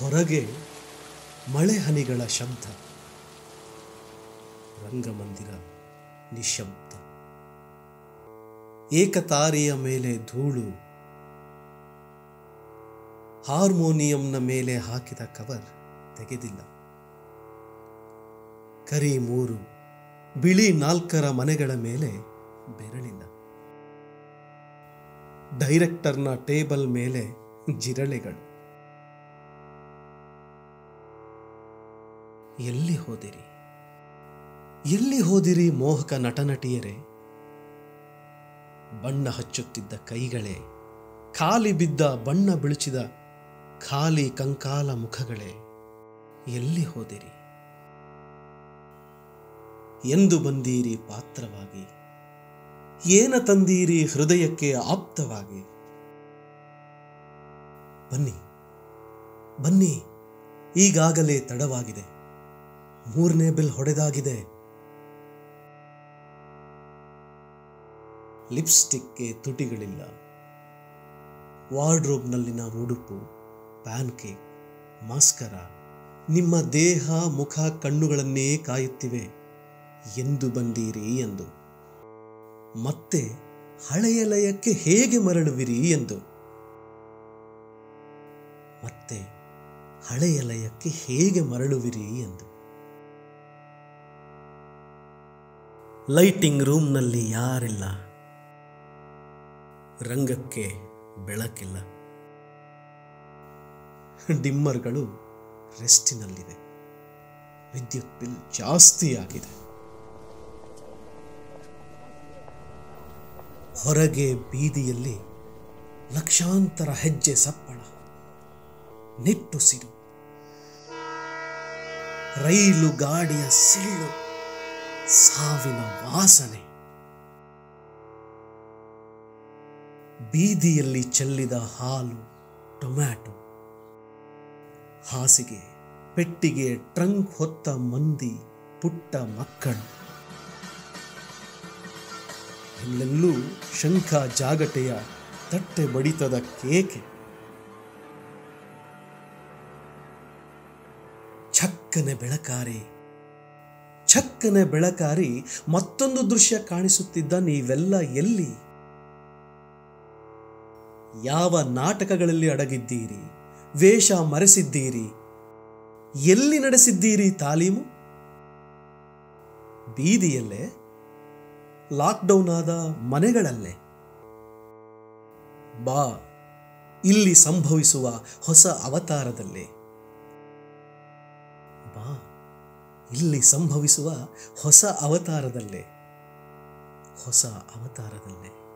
ಹೊರಗೆ ಮಳೆ ಹನಿಗಳ ಶಬ್ದ ರಂಗಮಂದಿರ ನಿಶಬ್ದ ಏಕತಾರಿಯ ಮೇಲೆ ಧೂಳು ಹಾರ್ಮೋನಿಯಂನ ಮೇಲೆ ಹಾಕಿದ ಕವರ್ ತೆಗೆದಿಲ್ಲ ಕರಿ ಮೂರು ಬಿಳಿ ನಾಲ್ಕರ ಮನೆಗಳ ಮೇಲೆ ಬೆರಳಿಲ್ಲ ಡೈರೆಕ್ಟರ್ನ ಟೇಬಲ್ ಮೇಲೆ ಜಿರಳೆಗಳು ಎಲ್ಲಿ ಹೋದಿರಿ ಎಲ್ಲಿ ಹೋದಿರಿ ಮೋಹಕ ನಟನಟಿಯರೇ ಬಣ್ಣ ಹಚ್ಚುತ್ತಿದ್ದ ಕೈಗಳೇ ಖಾಲಿ ಬಿದ್ದ ಬಣ್ಣ ಬಿಳುಚಿದ ಖಾಲಿ ಕಂಕಾಲ ಮುಖಗಳೇ ಎಲ್ಲಿ ಹೋದಿರಿ ಎಂದು ಬಂದೀರಿ ಪಾತ್ರವಾಗಿ ಏನ ತಂದೀರಿ ಹೃದಯಕ್ಕೆ ಆಪ್ತವಾಗಿ ಬನ್ನಿ ಬನ್ನಿ ಈಗಾಗಲೇ ತಡವಾಗಿದೆ ಮೂರನೇ ಬಿಲ್ ಹೊಡೆದಾಗಿದೆ ಲಿಪ್ಸ್ಟಿಕ್ಗೆ ತುಟಿಗಳಿಲ್ಲ ವಾರ್ಡ್ರೋಬ್ನಲ್ಲಿನ ಉಡುಪು ಪ್ಯಾನ್ ಕೇಕ್ ಮಾಸ್ಕರ ನಿಮ್ಮ ದೇಹ ಮುಖ ಕಣ್ಣುಗಳನ್ನೇ ಕಾಯುತ್ತಿವೆ ಎಂದು ಬಂದೀರಿ ಎಂದು ಮತ್ತೆ ಹಳೆಯ ಲಯಕ್ಕೆ ಹೇಗೆ ಮರಳುವಿರಿ ಎಂದು ಮತ್ತೆ ಹಳೆಯ ಲಯಕ್ಕೆ ಹೇಗೆ ಮರಳುವಿರಿ ಎಂದು ಲೈಟಿಂಗ್ ರೂಮ್ನಲ್ಲಿ ಯಾರಿಲ್ಲ ರಂಗಕ್ಕೆ ಬೆಳಕಿಲ್ಲ ಡಿಮ್ಮರ್ಗಳು ರೆಸ್ಟಿನಲ್ಲಿವೆ ವಿದ್ಯುತ್ ಬಿಲ್ ಜಾಸ್ತಿ ಆಗಿದೆ ಹೊರಗೆ ಬೀದಿಯಲ್ಲಿ ಲಕ್ಷಾಂತರ ಹೆಜ್ಜೆ ಸಪ್ಪಳ ನಿಟ್ಟುಸಿರು ರೈಲು ಗಾಡಿಯ ಸಿಳ್ಳು ಸಾವಿನ ವಾಸನೆ ಬೀದಿಯಲ್ಲಿ ಚೆಲ್ಲಿದ ಹಾಲು ಟೊಮ್ಯಾಟೊ ಹಾಸಿಗೆ ಪೆಟ್ಟಿಗೆ ಟ್ರಂಕ್ ಹೊತ್ತ ಮಂದಿ ಪುಟ್ಟ ಮಕ್ಕಳು ಎಲ್ಲೆಲ್ಲೂ ಶಂಖ ಜಾಗಟೆಯ ತಟ್ಟೆ ಬಡಿತದ ಕೇಕೆ ಛಕ್ಕನೆ ಬೆಳಕಾರಿ ಛಕ್ಕನೆ ಬೆಳಕಾರಿ ಮತ್ತೊಂದು ದೃಶ್ಯ ಕಾಣಿಸುತ್ತಿದ್ದ ನೀವೆಲ್ಲ ಎಲ್ಲಿ ಯಾವ ನಾಟಕಗಳಲ್ಲಿ ಅಡಗಿದ್ದೀರಿ ವೇಷ ಮರೆಸಿದ್ದೀರಿ ಎಲ್ಲಿ ನಡೆಸಿದ್ದೀರಿ ತಾಲೀಮು ಬೀದಿಯಲ್ಲೇ ಲಾಕ್ಡೌನ್ ಆದ ಮನೆಗಳಲ್ಲೇ ಬಾ ಇಲ್ಲಿ ಸಂಭವಿಸುವ ಹೊಸ ಅವತಾರದಲ್ಲೇ ಬಾ ಇಲ್ಲಿ ಸಂಭವಿಸುವ ಹೊಸ ಅವತಾರದಲ್ಲೇ ಹೊಸ ಅವತಾರದಲ್ಲೇ